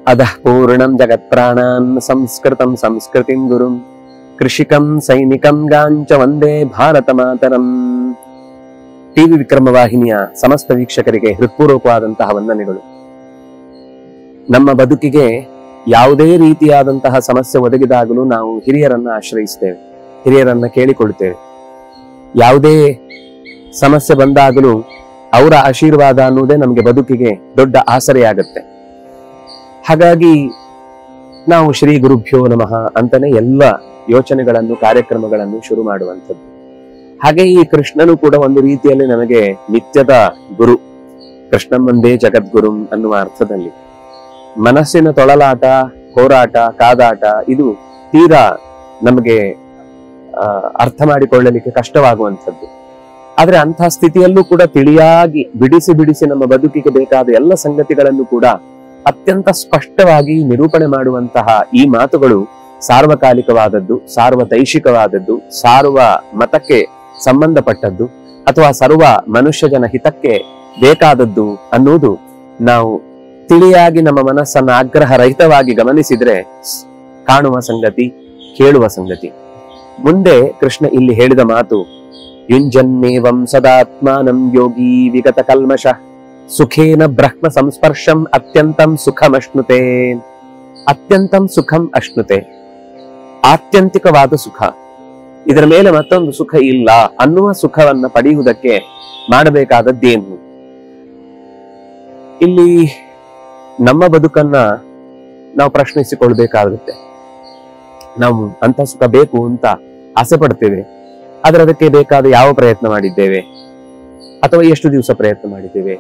अधः पूर्णं जगत्प्राणान् संस्कृतं संस्कृतिं गुरुं ಕೃಷಿಕಂ ಸೈನಿಕಂ ಗಾಂಚ ವಂದೇ ಭಾರತ ಮಾತರಂ ಟಿವಿ ವಿಕ್ರಮ ವಾಹಿನಿಯ ಸಮಸ್ತ ವೀಕ್ಷಕರಿಗೆ ಹೃತ್ಪೂರ್ವಕವಾದಂತಹ ವಂದನೆಗಳು ನಮ್ಮ ಬದುಕಿಗೆ ಯಾವುದೇ ರೀತಿಯಾದಂತಹ ಸಮಸ್ಯೆ ಒದಗಿದಾಗಲೂ ನಾವು ಹಿರಿಯರನ್ನ ಆಶ್ರಯಿಸ್ತೇವೆ ಹಿರಿಯರನ್ನ ಕೇಳಿಕೊಳ್ತೇವೆ ಯಾವುದೇ ಸಮಸ್ಯೆ ಬಂದಾಗಲೂ ಅವರ ಆಶೀರ್ವಾದ ಅನ್ನುವುದೇ ನಮಗೆ ಬದುಕಿಗೆ ದೊಡ್ಡ ಆಸರೆಯಾಗತ್ತೆ ಹಾಗಾಗಿ ನಾವು ಶ್ರೀ ಗುರುಭ್ಯೋ ನಮಃ ಅಂತಾನೆ ಎಲ್ಲ ಯೋಚನೆಗಳನ್ನು ಕಾರ್ಯಕ್ರಮಗಳನ್ನು ಶುರು ಮಾಡುವಂಥದ್ದು ಹಾಗೆ ಈ ಕೃಷ್ಣನು ಕೂಡ ಒಂದು ರೀತಿಯಲ್ಲಿ ನಮಗೆ ನಿತ್ಯದ ಗುರು ಕೃಷ್ಣಮ್ಮಂದೇ ಜಗದ್ಗುರು ಅನ್ನುವ ಅರ್ಥದಲ್ಲಿ ಮನಸ್ಸಿನ ತೊಳಲಾಟ ಹೋರಾಟ ಕಾದಾಟ ಇದು ತೀರಾ ನಮಗೆ ಆ, ಅರ್ಥ ಮಾಡಿಕೊಳ್ಳಲಿಕ್ಕೆ ಕಷ್ಟವಾಗುವಂಥದ್ದು ಆದ್ರೆ ಅಂತಹ ಸ್ಥಿತಿಯಲ್ಲೂ ಕೂಡ ತಿಳಿಯಾಗಿ ಬಿಡಿಸಿ ಬಿಡಿಸಿ ನಮ್ಮ ಬದುಕಿಗೆ ಬೇಕಾದ ಎಲ್ಲ ಸಂಗತಿಗಳನ್ನು ಕೂಡ ಅತ್ಯಂತ ಸ್ಪಷ್ಟವಾಗಿ ನಿರೂಪಣೆ ಮಾಡುವಂತಹ ಈ ಮಾತುಗಳು ಸಾರ್ವಕಾಲಿಕವಾದದ್ದು ಸಾರ್ವತೈಶಿಕವಾದದ್ದು ಸಾರ್ವ ಮತಕ್ಕೆ ಸಂಬಂಧಪಟ್ಟದ್ದು ಅಥವಾ ಸರ್ವ ಮನುಷ್ಯ ಜನ ಹಿತಕ್ಕೆ ಬೇಕಾದದ್ದು ಅನ್ನುವುದು ನಾವು ತಿಳಿಯಾಗಿ ನಮ್ಮ ಮನಸ್ಸನ್ನ ಆಗ್ರಹ ರಹಿತವಾಗಿ ಗಮನಿಸಿದ್ರೆ ಸ್- ಕಾಣುವ ಸಂಗತಿ ಕೇಳುವ ಸಂಗತಿ ಮುಂದೆ ಕೃಷ್ಣ ಇಲ್ಲಿ ಹೇಳಿದ ಮಾತು ಯುಂಜನ್ನೇವಂ ಸದಾತ್ಮಾನಂ ಯೋಗಿ ವಿಗತ ಕಲ್ಮಶ ಸುಖೇನ ಬ್ರಹ್ಮ ಸಂಸ್ಪರ್ಶಂ ಅತ್ಯಂತಂ ಸುಖಮಶ್ನುತೆ ಅತ್ಯಂತಂ ಸುಖಂ ಅಶ್ನುತೆ ಆತ್ಯಂತಿಕವಾದ ಸುಖ ಇದರ ಮೇಲೆ ಮತ್ತೊಂದು ಸುಖ ಇಲ್ಲ ಅನ್ನುವ ಸುಖವನ್ನ ಪಡೆಯುವುದಕ್ಕೆ ಮಾಡಬೇಕಾದದ್ದೇನು ಇಲ್ಲಿ ನಮ್ಮ ಬದುಕನ್ನ ನಾವು ಪ್ರಶ್ನಿಸಿಕೊಳ್ಬೇಕಾಗುತ್ತೆ ನಾವು ಅಂತ ಸುಖ ಬೇಕು ಅಂತ ಆಸೆ ಪಡ್ತೇವೆ ಆದ್ರೆ ಅದಕ್ಕೆ ಬೇಕಾದ ಯಾವ ಪ್ರಯತ್ನ ಮಾಡಿದ್ದೇವೆ ಅಥವಾ ಎಷ್ಟು ದಿವಸ ಪ್ರಯತ್ನ ಮಾಡಿದ್ದೇವೆ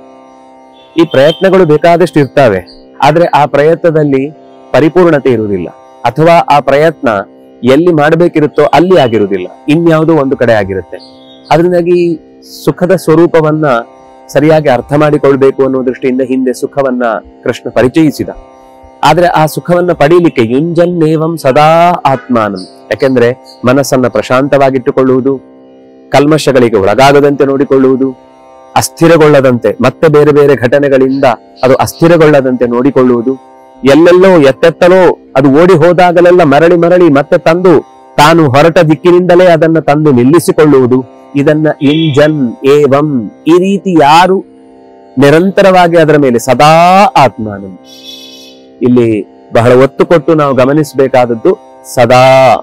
ಈ ಪ್ರಯತ್ನಗಳು ಬೇಕಾದಷ್ಟು ಇರ್ತವೆ ಆದ್ರೆ ಆ ಪ್ರಯತ್ನದಲ್ಲಿ ಪರಿಪೂರ್ಣತೆ ಇರುವುದಿಲ್ಲ ಅಥವಾ ಆ ಪ್ರಯತ್ನ ಎಲ್ಲಿ ಮಾಡಬೇಕಿರುತ್ತೋ ಅಲ್ಲಿ ಆಗಿರುವುದಿಲ್ಲ ಇನ್ಯಾವುದೋ ಒಂದು ಕಡೆ ಆಗಿರುತ್ತೆ ಅದರಿಂದಾಗಿ ಸುಖದ ಸ್ವರೂಪವನ್ನ ಸರಿಯಾಗಿ ಅರ್ಥ ಮಾಡಿಕೊಳ್ಬೇಕು ಅನ್ನೋ ದೃಷ್ಟಿಯಿಂದ ಹಿಂದೆ ಸುಖವನ್ನ ಕೃಷ್ಣ ಪರಿಚಯಿಸಿದ ಆದ್ರೆ ಆ ಸುಖವನ್ನ ಪಡೀಲಿಕ್ಕೆ ಯುಂಜನ್ನೇವಂ ಸದಾ ಆತ್ಮಾನಂ ಯಾಕೆಂದ್ರೆ ಮನಸ್ಸನ್ನ ಪ್ರಶಾಂತವಾಗಿಟ್ಟುಕೊಳ್ಳುವುದು ಕಲ್ಮಶಗಳಿಗೆ ಒಳಗಾಗದಂತೆ ನೋಡಿಕೊಳ್ಳುವುದು ಅಸ್ಥಿರಗೊಳ್ಳದಂತೆ ಮತ್ತೆ ಬೇರೆ ಬೇರೆ ಘಟನೆಗಳಿಂದ ಅದು ಅಸ್ಥಿರಗೊಳ್ಳದಂತೆ ನೋಡಿಕೊಳ್ಳುವುದು ಎಲ್ಲೆಲ್ಲೋ ಎತ್ತೆತ್ತಲೋ ಅದು ಓಡಿ ಹೋದಾಗಲೆಲ್ಲ ಮರಳಿ ಮರಳಿ ಮತ್ತೆ ತಂದು ತಾನು ಹೊರಟ ದಿಕ್ಕಿನಿಂದಲೇ ಅದನ್ನ ತಂದು ನಿಲ್ಲಿಸಿಕೊಳ್ಳುವುದು ಇದನ್ನ ಇಂಜನ್ ಏವಂ ಈ ರೀತಿ ಯಾರು ನಿರಂತರವಾಗಿ ಅದರ ಮೇಲೆ ಸದಾ ಆತ್ಮಾನಂ ಇಲ್ಲಿ ಬಹಳ ಒತ್ತು ಕೊಟ್ಟು ನಾವು ಗಮನಿಸಬೇಕಾದದ್ದು ಸದಾ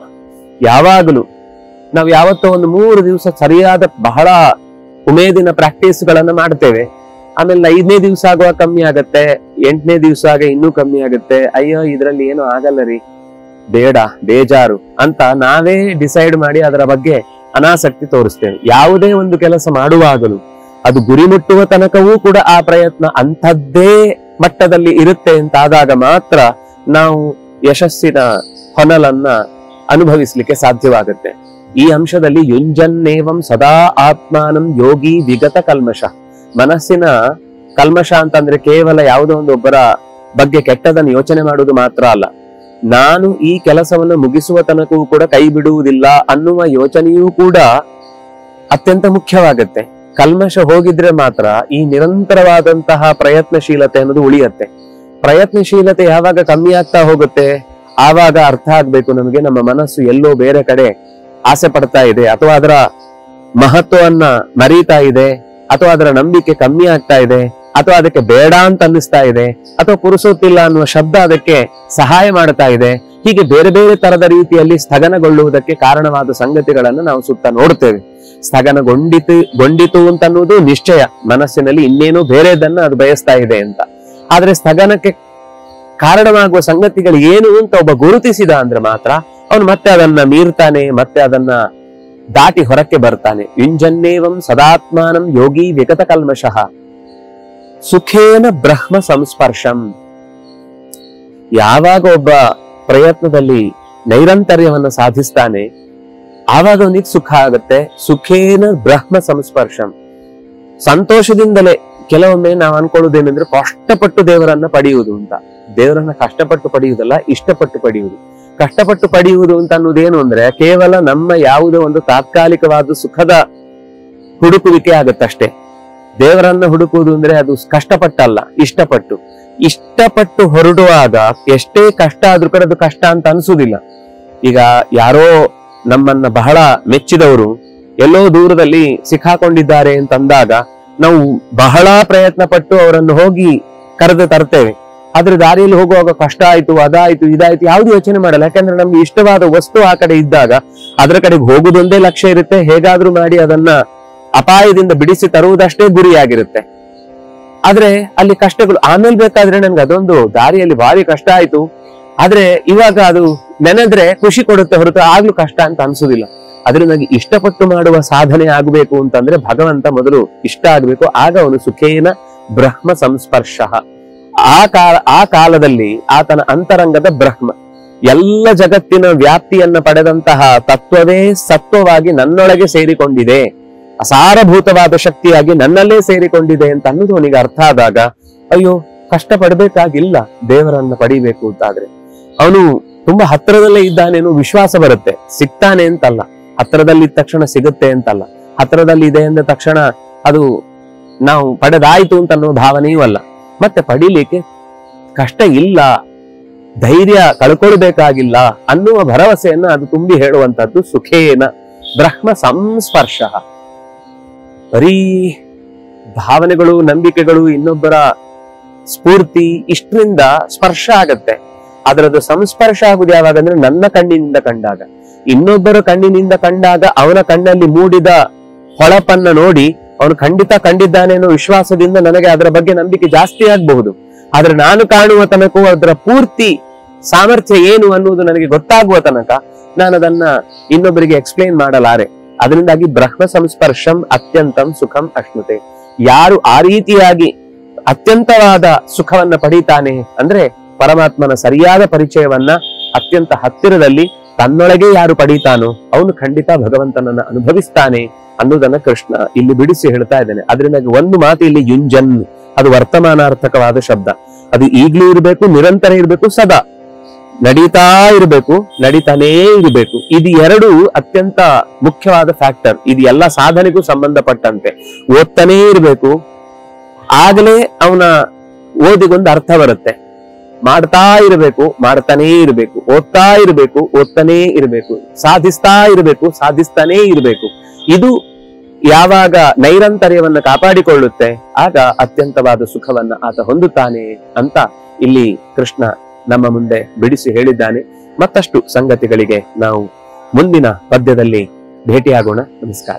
ಯಾವಾಗಲೂ ನಾವು ಯಾವತ್ತೋ ಒಂದು ಮೂರು ದಿವಸ ಸರಿಯಾದ ಬಹಳ ಉಮೇದಿನ ಪ್ರಾಕ್ಟೀಸ್ ಗಳನ್ನ ಮಾಡ್ತೇವೆ ಆಮೇಲೆ ಐದನೇ ದಿವಸ ಆಗುವ ಕಮ್ಮಿ ಆಗತ್ತೆ ಎಂಟನೇ ದಿವಸ ಆಗ ಇನ್ನೂ ಕಮ್ಮಿ ಆಗತ್ತೆ ಅಯ್ಯೋ ಇದ್ರಲ್ಲಿ ಏನು ಆಗಲ್ಲ ರೀ ಬೇಡ ಬೇಜಾರು ಅಂತ ನಾವೇ ಡಿಸೈಡ್ ಮಾಡಿ ಅದರ ಬಗ್ಗೆ ಅನಾಸಕ್ತಿ ತೋರಿಸ್ತೇವೆ ಯಾವುದೇ ಒಂದು ಕೆಲಸ ಮಾಡುವಾಗಲೂ ಅದು ಗುರಿ ಮುಟ್ಟುವ ತನಕವೂ ಕೂಡ ಆ ಪ್ರಯತ್ನ ಅಂಥದ್ದೇ ಮಟ್ಟದಲ್ಲಿ ಇರುತ್ತೆ ಅಂತಾದಾಗ ಮಾತ್ರ ನಾವು ಯಶಸ್ಸಿನ ಹೊನಲನ್ನ ಅನುಭವಿಸ್ಲಿಕ್ಕೆ ಸಾಧ್ಯವಾಗುತ್ತೆ ಈ ಅಂಶದಲ್ಲಿ ಯುಂಜನ್ನೇವಂ ಸದಾ ಆತ್ಮಾನಂ ಯೋಗಿ ವಿಗತ ಕಲ್ಮಶ ಮನಸ್ಸಿನ ಕಲ್ಮಶ ಅಂತಂದ್ರೆ ಕೇವಲ ಯಾವುದೋ ಒಂದು ಒಬ್ಬರ ಬಗ್ಗೆ ಕೆಟ್ಟದನ್ನು ಯೋಚನೆ ಮಾಡುವುದು ಮಾತ್ರ ಅಲ್ಲ ನಾನು ಈ ಕೆಲಸವನ್ನು ಮುಗಿಸುವ ತನಕವೂ ಕೂಡ ಕೈ ಬಿಡುವುದಿಲ್ಲ ಅನ್ನುವ ಯೋಚನೆಯೂ ಕೂಡ ಅತ್ಯಂತ ಮುಖ್ಯವಾಗತ್ತೆ ಕಲ್ಮಶ ಹೋಗಿದ್ರೆ ಮಾತ್ರ ಈ ನಿರಂತರವಾದಂತಹ ಪ್ರಯತ್ನಶೀಲತೆ ಅನ್ನೋದು ಉಳಿಯತ್ತೆ ಪ್ರಯತ್ನಶೀಲತೆ ಯಾವಾಗ ಕಮ್ಮಿ ಆಗ್ತಾ ಹೋಗುತ್ತೆ ಆವಾಗ ಅರ್ಥ ಆಗ್ಬೇಕು ನಮಗೆ ನಮ್ಮ ಮನಸ್ಸು ಎಲ್ಲೋ ಬೇರೆ ಕಡೆ ಆಸೆ ಪಡ್ತಾ ಇದೆ ಅಥವಾ ಅದರ ಮಹತ್ವವನ್ನ ಮರೀತಾ ಇದೆ ಅಥವಾ ಅದರ ನಂಬಿಕೆ ಕಮ್ಮಿ ಆಗ್ತಾ ಇದೆ ಅಥವಾ ಅದಕ್ಕೆ ಬೇಡ ಅಂತ ಅನ್ನಿಸ್ತಾ ಇದೆ ಅಥವಾ ಪುರುಸೋತಿಲ್ಲ ಅನ್ನುವ ಶಬ್ದ ಅದಕ್ಕೆ ಸಹಾಯ ಮಾಡ್ತಾ ಇದೆ ಹೀಗೆ ಬೇರೆ ಬೇರೆ ತರದ ರೀತಿಯಲ್ಲಿ ಸ್ಥಗನಗೊಳ್ಳುವುದಕ್ಕೆ ಕಾರಣವಾದ ಸಂಗತಿಗಳನ್ನು ನಾವು ಸುತ್ತ ನೋಡ್ತೇವೆ ಸ್ಥಗನಗೊಂಡಿತು ಗೊಂಡಿತು ಅಂತ ಅನ್ನುವುದು ನಿಶ್ಚಯ ಮನಸ್ಸಿನಲ್ಲಿ ಇನ್ನೇನೋ ಬೇರೆದನ್ನ ಅದು ಬಯಸ್ತಾ ಇದೆ ಅಂತ ಆದ್ರೆ ಸ್ಥಗನಕ್ಕೆ ಕಾರಣವಾಗುವ ಸಂಗತಿಗಳು ಏನು ಅಂತ ಒಬ್ಬ ಗುರುತಿಸಿದ ಅಂದ್ರೆ ಮಾತ್ರ ಅವನು ಮತ್ತೆ ಅದನ್ನ ಮೀರ್ತಾನೆ ಮತ್ತೆ ಅದನ್ನ ದಾಟಿ ಹೊರಕ್ಕೆ ಬರ್ತಾನೆ ಯುಂಜನ್ನೇವಂ ಸದಾತ್ಮಾನಂ ಯೋಗಿ ವಿಗತ ಕಲ್ಮಶಃ ಸುಖೇನ ಬ್ರಹ್ಮ ಸಂಸ್ಪರ್ಶಂ ಯಾವಾಗ ಒಬ್ಬ ಪ್ರಯತ್ನದಲ್ಲಿ ನೈರಂತರ್ಯವನ್ನ ಸಾಧಿಸ್ತಾನೆ ಆವಾಗ ಅವನಿಗೆ ಸುಖ ಆಗತ್ತೆ ಸುಖೇನ ಬ್ರಹ್ಮ ಸಂಸ್ಪರ್ಶಂ ಸಂತೋಷದಿಂದಲೇ ಕೆಲವೊಮ್ಮೆ ನಾವು ಅನ್ಕೊಳ್ಳೋದೇನೆಂದ್ರೆ ಕಷ್ಟಪಟ್ಟು ದೇವರನ್ನ ಪಡೆಯುವುದು ಅಂತ ದೇವರನ್ನ ಕಷ್ಟಪಟ್ಟು ಪಡೆಯುವುದಲ್ಲ ಇಷ್ಟಪಟ್ಟು ಪಡೆಯುವುದು ಕಷ್ಟಪಟ್ಟು ಪಡೆಯುವುದು ಅಂತ ಅನ್ನೋದೇನು ಅಂದ್ರೆ ಕೇವಲ ನಮ್ಮ ಯಾವುದೋ ಒಂದು ತಾತ್ಕಾಲಿಕವಾದ ಸುಖದ ಹುಡುಕುವಿಕೆ ಆಗತ್ತಷ್ಟೇ ದೇವರನ್ನ ಹುಡುಕುವುದು ಅಂದ್ರೆ ಅದು ಕಷ್ಟಪಟ್ಟಲ್ಲ ಇಷ್ಟಪಟ್ಟು ಇಷ್ಟಪಟ್ಟು ಹೊರಡುವಾಗ ಎಷ್ಟೇ ಕಷ್ಟ ಆದ್ರೂ ಕೂಡ ಅದು ಕಷ್ಟ ಅಂತ ಅನ್ಸುದಿಲ್ಲ ಈಗ ಯಾರೋ ನಮ್ಮನ್ನ ಬಹಳ ಮೆಚ್ಚಿದವರು ಎಲ್ಲೋ ದೂರದಲ್ಲಿ ಸಿಕ್ಕಾಕೊಂಡಿದ್ದಾರೆ ಅಂತಂದಾಗ ನಾವು ಬಹಳ ಪ್ರಯತ್ನ ಪಟ್ಟು ಅವರನ್ನು ಹೋಗಿ ಕರೆದು ತರ್ತೇವೆ ಆದ್ರೆ ದಾರಿಯಲ್ಲಿ ಹೋಗುವಾಗ ಕಷ್ಟ ಆಯ್ತು ಅದಾಯ್ತು ಇದಾಯ್ತು ಯಾವ್ದು ಯೋಚನೆ ಮಾಡಲ್ಲ ಯಾಕಂದ್ರೆ ನಮ್ಗೆ ಇಷ್ಟವಾದ ವಸ್ತು ಆ ಕಡೆ ಇದ್ದಾಗ ಅದರ ಕಡೆಗೆ ಹೋಗುದೊಂದೇ ಲಕ್ಷ್ಯ ಇರುತ್ತೆ ಹೇಗಾದ್ರೂ ಮಾಡಿ ಅದನ್ನ ಅಪಾಯದಿಂದ ಬಿಡಿಸಿ ತರುವುದಷ್ಟೇ ಗುರಿಯಾಗಿರುತ್ತೆ ಆದ್ರೆ ಅಲ್ಲಿ ಕಷ್ಟಗಳು ಆಮೇಲೆ ಬೇಕಾದ್ರೆ ನನ್ಗೆ ಅದೊಂದು ದಾರಿಯಲ್ಲಿ ಭಾರಿ ಕಷ್ಟ ಆಯ್ತು ಆದ್ರೆ ಇವಾಗ ಅದು ನೆನೆದ್ರೆ ಖುಷಿ ಕೊಡುತ್ತೆ ಹೊರತು ಆಗ್ಲೂ ಕಷ್ಟ ಅಂತ ಅನ್ಸುದಿಲ್ಲ ಅದರಿಂದ ನನಗೆ ಇಷ್ಟಪಟ್ಟು ಮಾಡುವ ಸಾಧನೆ ಆಗಬೇಕು ಅಂತಂದ್ರೆ ಭಗವಂತ ಮೊದಲು ಇಷ್ಟ ಆಗ್ಬೇಕು ಆಗ ಅವನು ಸುಖೇನ ಬ್ರಹ್ಮ ಸಂಸ್ಪರ್ಶ ಆ ಕಾಲ ಆ ಕಾಲದಲ್ಲಿ ಆತನ ಅಂತರಂಗದ ಬ್ರಹ್ಮ ಎಲ್ಲ ಜಗತ್ತಿನ ವ್ಯಾಪ್ತಿಯನ್ನ ಪಡೆದಂತಹ ತತ್ವವೇ ಸತ್ವವಾಗಿ ನನ್ನೊಳಗೆ ಸೇರಿಕೊಂಡಿದೆ ಅಸಾರಭೂತವಾದ ಶಕ್ತಿಯಾಗಿ ನನ್ನಲ್ಲೇ ಸೇರಿಕೊಂಡಿದೆ ಅಂತ ಅನ್ನೋದು ಅವನಿಗೆ ಅರ್ಥ ಆದಾಗ ಅಯ್ಯೋ ಕಷ್ಟ ಪಡ್ಬೇಕಾಗಿಲ್ಲ ದೇವರನ್ನ ಪಡಿಬೇಕು ಅಂತಾದ್ರೆ ಅವನು ತುಂಬಾ ಹತ್ರದಲ್ಲೇ ಇದ್ದಾನೇನೋ ವಿಶ್ವಾಸ ಬರುತ್ತೆ ಸಿಗ್ತಾನೆ ಅಂತಲ್ಲ ಹತ್ರದಲ್ಲಿದ್ದ ತಕ್ಷಣ ಸಿಗುತ್ತೆ ಅಂತಲ್ಲ ಹತ್ರದಲ್ಲಿ ಇದೆ ಅಂದ ತಕ್ಷಣ ಅದು ನಾವು ಪಡೆದಾಯ್ತು ಅಂತ ಅನ್ನೋ ಭಾವನೆಯೂ ಅಲ್ಲ ಮತ್ತೆ ಪಡಿಲಿಕ್ಕೆ ಕಷ್ಟ ಇಲ್ಲ ಧೈರ್ಯ ಕಳ್ಕೊಳ್ಬೇಕಾಗಿಲ್ಲ ಅನ್ನುವ ಭರವಸೆಯನ್ನ ಅದು ತುಂಬಿ ಹೇಳುವಂತದ್ದು ಸುಖೇನ ಬ್ರಹ್ಮ ಸಂಸ್ಪರ್ಶ ಬರೀ ಭಾವನೆಗಳು ನಂಬಿಕೆಗಳು ಇನ್ನೊಬ್ಬರ ಸ್ಫೂರ್ತಿ ಇಷ್ಟರಿಂದ ಸ್ಪರ್ಶ ಆಗತ್ತೆ ಅದರದ್ದು ಸಂಸ್ಪರ್ಶ ಆಗುದು ಯಾವಾಗ ಅಂದ್ರೆ ನನ್ನ ಕಣ್ಣಿನಿಂದ ಕಂಡಾಗ ಇನ್ನೊಬ್ಬರ ಕಣ್ಣಿನಿಂದ ಕಂಡಾಗ ಅವನ ಕಣ್ಣಲ್ಲಿ ಮೂಡಿದ ಹೊಳಪನ್ನ ನೋಡಿ ಅವನು ಖಂಡಿತ ಕಂಡಿದ್ದಾನೆ ಅನ್ನೋ ವಿಶ್ವಾಸದಿಂದ ನನಗೆ ಅದರ ಬಗ್ಗೆ ನಂಬಿಕೆ ಜಾಸ್ತಿ ಆಗಬಹುದು ಆದ್ರೆ ನಾನು ಕಾಣುವ ತನಕ ಅದರ ಪೂರ್ತಿ ಸಾಮರ್ಥ್ಯ ಏನು ಅನ್ನುವುದು ನನಗೆ ಗೊತ್ತಾಗುವ ತನಕ ನಾನು ಅದನ್ನ ಇನ್ನೊಬ್ಬರಿಗೆ ಎಕ್ಸ್ಪ್ಲೈನ್ ಮಾಡಲಾರೆ ಅದರಿಂದಾಗಿ ಬ್ರಹ್ಮ ಸಂಸ್ಪರ್ಶಂ ಅತ್ಯಂತಂ ಸುಖಂ ಅಶ್ನುತೆ ಯಾರು ಆ ರೀತಿಯಾಗಿ ಅತ್ಯಂತವಾದ ಸುಖವನ್ನ ಪಡೀತಾನೆ ಅಂದ್ರೆ ಪರಮಾತ್ಮನ ಸರಿಯಾದ ಪರಿಚಯವನ್ನ ಅತ್ಯಂತ ಹತ್ತಿರದಲ್ಲಿ ತನ್ನೊಳಗೆ ಯಾರು ಪಡೀತಾನೋ ಅವನು ಖಂಡಿತ ಭಗವಂತನನ್ನ ಅನುಭವಿಸ್ತಾನೆ ಅನ್ನೋದನ್ನ ಕೃಷ್ಣ ಇಲ್ಲಿ ಬಿಡಿಸಿ ಹೇಳ್ತಾ ಇದ್ದಾನೆ ಅದರಿಂದಾಗಿ ಒಂದು ಮಾತು ಇಲ್ಲಿ ಯುಂಜನ್ ಅದು ವರ್ತಮಾನಾರ್ಥಕವಾದ ಶಬ್ದ ಅದು ಈಗ್ಲೂ ಇರಬೇಕು ನಿರಂತರ ಇರಬೇಕು ಸದಾ ನಡೀತಾ ಇರಬೇಕು ನಡೀತಾನೇ ಇರಬೇಕು ಇದು ಎರಡು ಅತ್ಯಂತ ಮುಖ್ಯವಾದ ಫ್ಯಾಕ್ಟರ್ ಇದು ಎಲ್ಲ ಸಾಧನೆಗೂ ಸಂಬಂಧಪಟ್ಟಂತೆ ಓದ್ತಾನೇ ಇರಬೇಕು ಆಗಲೇ ಅವನ ಓದಿಗೊಂದು ಅರ್ಥ ಬರುತ್ತೆ ಮಾಡ್ತಾ ಇರಬೇಕು ಮಾಡ್ತಾನೇ ಇರಬೇಕು ಓದ್ತಾ ಇರಬೇಕು ಓದ್ತಾನೇ ಇರಬೇಕು ಸಾಧಿಸ್ತಾ ಇರಬೇಕು ಸಾಧಿಸ್ತಾನೇ ಇರಬೇಕು ಇದು ಯಾವಾಗ ನೈರಂತರ್ಯವನ್ನ ಕಾಪಾಡಿಕೊಳ್ಳುತ್ತೆ ಆಗ ಅತ್ಯಂತವಾದ ಸುಖವನ್ನ ಆತ ಹೊಂದುತ್ತಾನೆ ಅಂತ ಇಲ್ಲಿ ಕೃಷ್ಣ ನಮ್ಮ ಮುಂದೆ ಬಿಡಿಸಿ ಹೇಳಿದ್ದಾನೆ ಮತ್ತಷ್ಟು ಸಂಗತಿಗಳಿಗೆ ನಾವು ಮುಂದಿನ ಪದ್ಯದಲ್ಲಿ ಭೇಟಿಯಾಗೋಣ ನಮಸ್ಕಾರ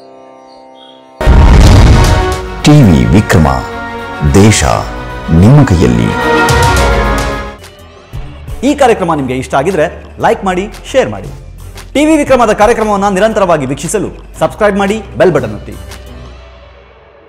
ಟಿವಿ ವಿಕ್ರಮ ದೇಶ ನಿಮ್ಮ ಕೈಯಲ್ಲಿ ಈ ಕಾರ್ಯಕ್ರಮ ನಿಮಗೆ ಇಷ್ಟ ಆಗಿದ್ರೆ ಲೈಕ್ ಮಾಡಿ ಶೇರ್ ಮಾಡಿ ಟಿವಿ ವಿಕ್ರಮದ ಕಾರ್ಯಕ್ರಮವನ್ನು ನಿರಂತರವಾಗಿ ವೀಕ್ಷಿಸಲು ಸಬ್ಸ್ಕ್ರೈಬ್ ಮಾಡಿ ಬೆಲ್ ಬಟನ್ ಒತ್ತಿ